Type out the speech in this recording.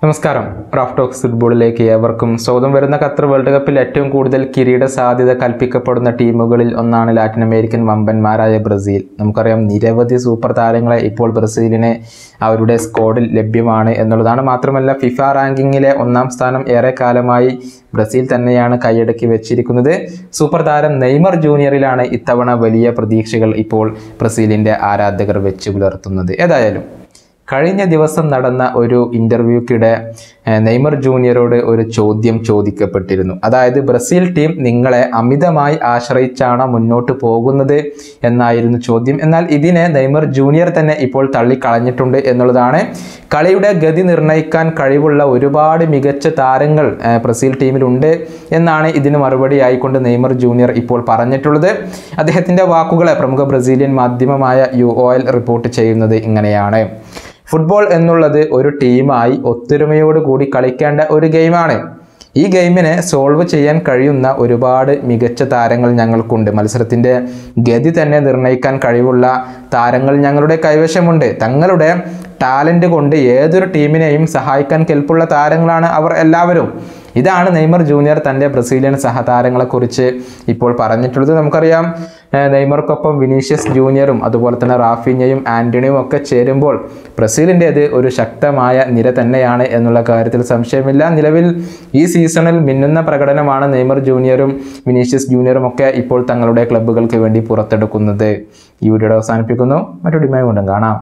നമസ്കാരം Raf talks ഫുട്ബോളിലേക്ക് ഏവർക്കും സ്വാഗതം വരുന്ന ഖത്തർ വേൾഡ് കപ്പിൽ ഏറ്റവും കൂടുതൽ കിരീട സാധ്യത കൽപ്പിക്കപ്പെടുന്ന ടീമുകളിൽ ഒന്നാണ് ലാറ്റിൻ അമേരിക്കൻ വമ്പന്മാരായ ബ്രസീൽ നമുക്കറിയാം നിരവധി സൂപ്പർ താരങ്ങളെ ഇപ്പോൾ ബ്രസീലിന് അവരുടെ സ്ക്വാഡിൽ ലഭ്യമാണ് എന്നുള്ളതാണ് മാത്രമല്ല ഫിഫ റാങ്കിങ്ങിലെ ഒന്നാം സ്ഥാനം ഏറെ കാലമായി ബ്രസീൽ തന്നെയാണ് കൈയടക്കി വെച്ചിരിക്കുന്നത് സൂപ്പർ താരം നെയ്മർ ജൂനിയറിലാണ് ഇത്തവണ വലിയ പ്രതീക്ഷകൾ ഇപ്പോൾ ബ്രസീലിൻ്റെ ആരാധകർ വെച്ച് പുലർത്തുന്നത് ഏതായാലും കഴിഞ്ഞ ദിവസം നടന്ന ഒരു ഇൻ്റർവ്യൂക്കിടെ നെയ്മർ ജൂനിയറോട് ഒരു ചോദ്യം ചോദിക്കപ്പെട്ടിരുന്നു അതായത് ബ്രസീൽ ടീം നിങ്ങളെ അമിതമായി ആശ്രയിച്ചാണോ മുന്നോട്ട് പോകുന്നത് എന്നായിരുന്നു ചോദ്യം എന്നാൽ ഇതിനെ നെയ്മർ ജൂനിയർ തന്നെ ഇപ്പോൾ തള്ളിക്കളഞ്ഞിട്ടുണ്ട് എന്നുള്ളതാണ് കളിയുടെ ഗതി നിർണ്ണയിക്കാൻ കഴിവുള്ള ഒരുപാട് മികച്ച താരങ്ങൾ ഏർ, ബ്രസീൽ ടീമിലുണ്ട് എന്നാണ് ഇതിന് മറുപടി ആയിക്കൊണ്ട് നെയ്മർ ജൂനിയർ ഇപ്പോൾ പറഞ്ഞിട്ടുള്ളത് അദ്ദേഹത്തിൻ്റെ വാക്കുകളെ പ്രമുഖ ബ്രസീലിയൻ മാധ്യമമായ യു ഒ എൽ റിപ്പോർട്ട് ചെയ്യുന്നത് ഇങ്ങനെയാണ് ഫുട്ബോൾ എന്നുള്ളത് ഒരു ടീമായി ഒത്തൊരുമയോടുകൂടി കളിക്കേണ്ട ഒരു ഗെയിമാണ് ഈ ഗെയിമിനെ സോൾവ് ചെയ്യാൻ കഴിയുന്ന ഒരുപാട് മികച്ച താരങ്ങൾ ഞങ്ങൾക്കുണ്ട് മത്സരത്തിൻ്റെ ഗതി തന്നെ നിർണ്ണയിക്കാൻ കഴിവുള്ള താരങ്ങൾ ഞങ്ങളുടെ കൈവശമുണ്ട് തങ്ങളുടെ ടാലൻറ്റ് കൊണ്ട് ഏതൊരു ടീമിനെയും സഹായിക്കാൻ കെൽപ്പുള്ള താരങ്ങളാണ് അവർ എല്ലാവരും ഇതാണ് നെയ്മർ ജൂനിയർ തൻ്റെ ബ്രസീലിയൻ സഹതാരങ്ങളെക്കുറിച്ച് ഇപ്പോൾ പറഞ്ഞിട്ടുള്ളത് നമുക്കറിയാം ഏർ നെയ്മർക്കൊപ്പം വിനീഷ്യസ് ജൂനിയറും അതുപോലെ തന്നെ റാഫിഞ്ഞയും ആൻ്റണിയും ഒക്കെ ചേരുമ്പോൾ ബ്രസീലിൻ്റേത് ഒരു ശക്തമായ നിര തന്നെയാണ് എന്നുള്ള കാര്യത്തിൽ സംശയമില്ല നിലവിൽ ഈ സീസണിൽ മിന്നുന്ന പ്രകടനമാണ് നെയ്മർ ജൂനിയറും വിനീഷ്യസ് ജൂനിയറും ഒക്കെ ഇപ്പോൾ തങ്ങളുടെ ക്ലബ്ബുകൾക്ക് വേണ്ടി പുറത്തെടുക്കുന്നത് ഈ വീഡിയോയുടെ അവസാനിപ്പിക്കുന്നു മറ്റൊരു ഡിമായി കൊണ്ടും കാണാം